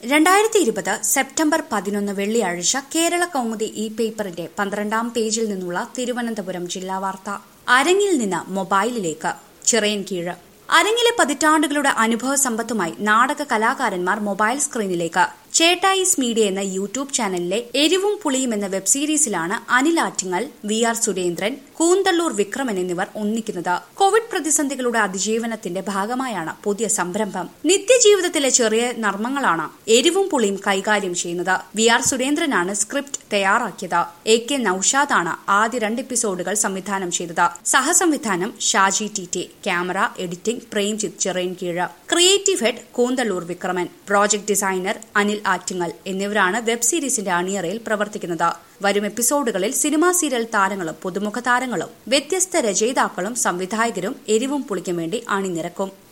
രണ്ടായിരത്തി ഇരുപത് സെപ്റ്റംബർ പതിനൊന്ന് വെള്ളിയാഴ്ച കേരള കൗമുദി ഇ പേപ്പറിന്റെ പന്ത്രണ്ടാം പേജിൽ നിന്നുള്ള തിരുവനന്തപുരം ജില്ലാ വാർത്ത അരങ്ങിൽ നിന്ന് മൊബൈലിലേക്ക് ചിറയൻകീഴ് അരങ്ങിലെ പതിറ്റാണ്ടുകളുടെ അനുഭവ സമ്പത്തുമായി നാടക കലാകാരന്മാർ മൊബൈൽ സ്ക്രീനിലേക്ക് ചേട്ടായിസ് മീഡിയ എന്ന യൂട്യൂബ് ചാനലിലെ എരിവും പുളിയും എന്ന വെബ് സീരീസിലാണ് അനിൽ ആറ്റിങ്ങൽ വി ആർ സുരേന്ദ്രൻ കൂന്തള്ളൂർ വിക്രമൻ എന്നിവർ ഒന്നിക്കുന്നത് കോവിഡ് പ്രതിസന്ധികളുടെ അതിജീവനത്തിന്റെ ഭാഗമായാണ് പുതിയ സംരംഭം നിത്യജീവിതത്തിലെ ചെറിയ നർമ്മങ്ങളാണ് എരിവും പുളിയും കൈകാര്യം ചെയ്യുന്നത് വി ആർ സുരേന്ദ്രനാണ് സ്ക്രിപ്റ്റ് തയ്യാറാക്കിയത് എ കെ നൌഷാദാണ് ആദ്യ രണ്ട് എപ്പിസോഡുകൾ സംവിധാനം ചെയ്തത് സഹസംവിധാനം Shaji T T camera editing Premjith Chirayinkeezhu creative head Koonthalloor Vikraman project designer Anil Attingal എന്നിവരാണ് വെബ് സീരീസിന്റെ അണിയറയിൽ പ്രവർത്തിക്കുന്നത് വരും എപ്പിസോഡുകളിൽ സിനിമാ സീരിയൽ താരങ്ങളും പുതുമുഖ താരങ്ങളും വ്യത്യസ്ത രചയിതാക്കളും സംവിധായകരും എരിവും പുളിക്കും വേണ്ടി അണിനിരക്കും